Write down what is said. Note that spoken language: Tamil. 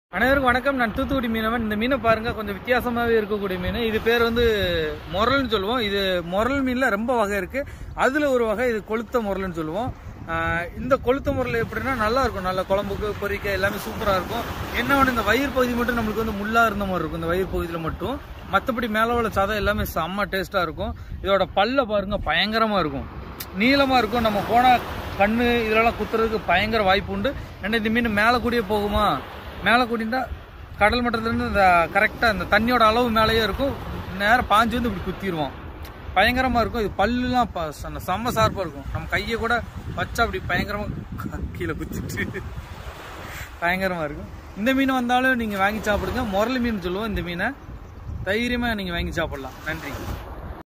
அனைவருக்கும் வணக்கம் நான் தூத்துக்குடி மீனவன் இந்த மீனை பாருங்க கொஞ்சம் வித்தியாசமாகவே இருக்கக்கூடிய மீன் இது பேர் வந்து முரல்னு சொல்லுவோம் இது முரல் மீன்ல ரொம்ப வகை இருக்கு அதுல ஒரு வகை இது கொளுத்த முரல்னு சொல்லுவோம் ஆஹ் இந்த கொளுத்த முரல் எப்படின்னா நல்லா இருக்கும் நல்ல குழம்புக்கு பொரிக்க எல்லாமே சூப்பரா இருக்கும் என்ன ஒன்று இந்த வயிறு பகுதி மட்டும் நம்மளுக்கு வந்து முள்ளா இருந்த மாதிரி இருக்கும் இந்த வயிறு பகுதியில் மட்டும் மற்றபடி மேலே உள்ள சதம் எல்லாமே செம்ம டேஸ்டா இருக்கும் இதோட பல்ல பாருங்க பயங்கரமா இருக்கும் நீளமா இருக்கும் நம்ம போனா கண்ணு இதெல்லாம் குத்துறதுக்கு பயங்கர வாய்ப்பு உண்டு ஏன்னா இந்த மீன் மேலே கூடிய போகுமா மேலே கூட்டினா கடல் மட்டத்துலேருந்து இந்த கரெக்டாக இந்த தண்ணியோட அளவு மேலேயே இருக்கும் நேரம் பாஞ்சு வந்து இப்படி குத்திடுவோம் பயங்கரமாக இருக்கும் இது பல்லுலாம் ப- ச- செம்ம ஷார்ப்பாக இருக்கும் நம்ம கையை கூட வச்சா அப்படி பயங்கரமாக கீழே குத்திட்டு பயங்கரமாக இருக்கும் இந்த மீன் வந்தாலும் நீங்கள் வாங்கி சாப்பிடுங்க முரளி மீன் சொல்லுவோம் இந்த மீனை தைரியமாக நீங்கள் வாங்கி சாப்பிடலாம் நன்றி